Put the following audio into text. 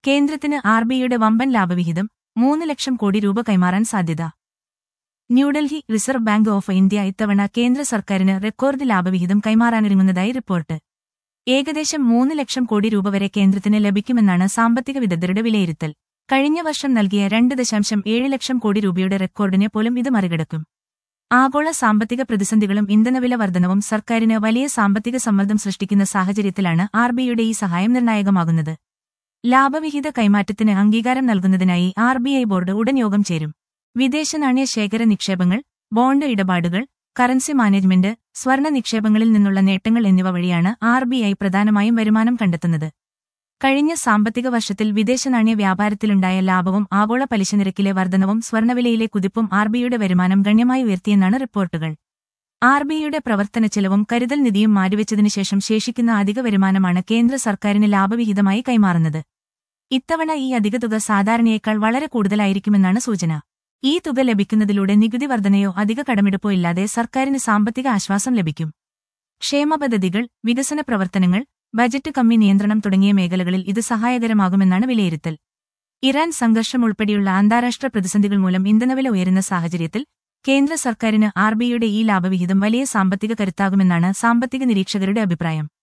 കേന്ദ്രത്തിന് ആർ ബിഐയുടെ വമ്പൻ ലാഭവിഹിതം മൂന്ന് ലക്ഷം കോടി രൂപ കൈമാറാൻ സാധ്യത New Delhi Reserve Bank of India ഇത്തവണ കേന്ദ്ര സർക്കാരിന് റെക്കോർഡ് ലാഭവിഹിതം കൈമാറാനൊരുങ്ങുന്നതായി റിപ്പോർട്ട് ഏകദേശം മൂന്ന് ലക്ഷം കോടി രൂപ വരെ കേന്ദ്രത്തിന് ലഭിക്കുമെന്നാണ് സാമ്പത്തിക വിദഗ്ധരുടെ വിലയിരുത്തൽ കഴിഞ്ഞ വർഷം നൽകിയ രണ്ട് ദശാംശം ഏഴ് ലക്ഷം കോടി രൂപയുടെ റെക്കോർഡിനെ പോലും ഇത് മറികടക്കും ആഗോള സാമ്പത്തിക പ്രതിസന്ധികളും ഇന്ധനവില വർധനവും സർക്കാരിന് വലിയ സാമ്പത്തിക സമ്മർദ്ദം സൃഷ്ടിക്കുന്ന സാഹചര്യത്തിലാണ് ആർ ബിഐയുടെ ഈ സഹായം നിർണായകമാകുന്നത് ലാഭവിഹിത കൈമാറ്റത്തിന് അംഗീകാരം നൽകുന്നതിനായി ആർ ബി ഐ ബോർഡ് ഉടൻ യോഗം ചേരും വിദേശ നാണ്യ ശേഖര നിക്ഷേപങ്ങൾ ബോണ്ട് ഇടപാടുകൾ കറൻസി മാനേജ്മെന്റ് സ്വർണ്ണ നിക്ഷേപങ്ങളിൽ നിന്നുള്ള നേട്ടങ്ങൾ എന്നിവ വഴിയാണ് ആർ ബി ഐ പ്രധാനമായും വരുമാനം കണ്ടെത്തുന്നത് കഴിഞ്ഞ സാമ്പത്തിക വർഷത്തിൽ വിദേശ നാണ്യ വ്യാപാരത്തിലുണ്ടായ ലാഭവും ആഗോള പലിശ നിരക്കിലെ വർധനവും സ്വർണ്ണവിലയിലെ കുതിപ്പും ആർ ബിഐയുടെ വരുമാനം ഗണ്യമായി ഉയർത്തിയെന്നാണ് റിപ്പോർട്ടുകൾ ആർ ബിഐയുടെ പ്രവർത്തന ചെലവും കരുതൽ നിധിയും മാറ്റിവെച്ചതിനു ശേഷം ശേഷിക്കുന്ന അധിക വരുമാനമാണ് കേന്ദ്ര സർക്കാരിന് ലാഭവിഹിതമായി കൈമാറുന്നത് ഇത്തവണ ഈ അധിക തുക സാധാരണയേക്കാൾ വളരെ കൂടുതലായിരിക്കുമെന്നാണ് സൂചന ഈ തുക ലഭിക്കുന്നതിലൂടെ നികുതി വർധനയോ അധിക കടമെടുപ്പോ ഇല്ലാതെ സർക്കാരിന് സാമ്പത്തിക ആശ്വാസം ലഭിക്കും ക്ഷേമ പദ്ധതികൾ വികസന പ്രവർത്തനങ്ങൾ ബജറ്റ് കമ്മി നിയന്ത്രണം തുടങ്ങിയ മേഖലകളിൽ ഇത് സഹായകരമാകുമെന്നാണ് വിലയിരുത്തൽ ഇറാൻ സംഘർഷം ഉൾപ്പെടെയുള്ള അന്താരാഷ്ട്ര പ്രതിസന്ധികൾ മൂലം ഇന്ധനവില ഉയരുന്ന സാഹചര്യത്തിൽ കേന്ദ്ര സർക്കാരിന് ആർ ബിഐയുടെ ഈ ലാഭവിഹിതം വലിയ സാമ്പത്തിക കരുത്താകുമെന്നാണ് സാമ്പത്തിക നിരീക്ഷകരുടെ അഭിപ്രായം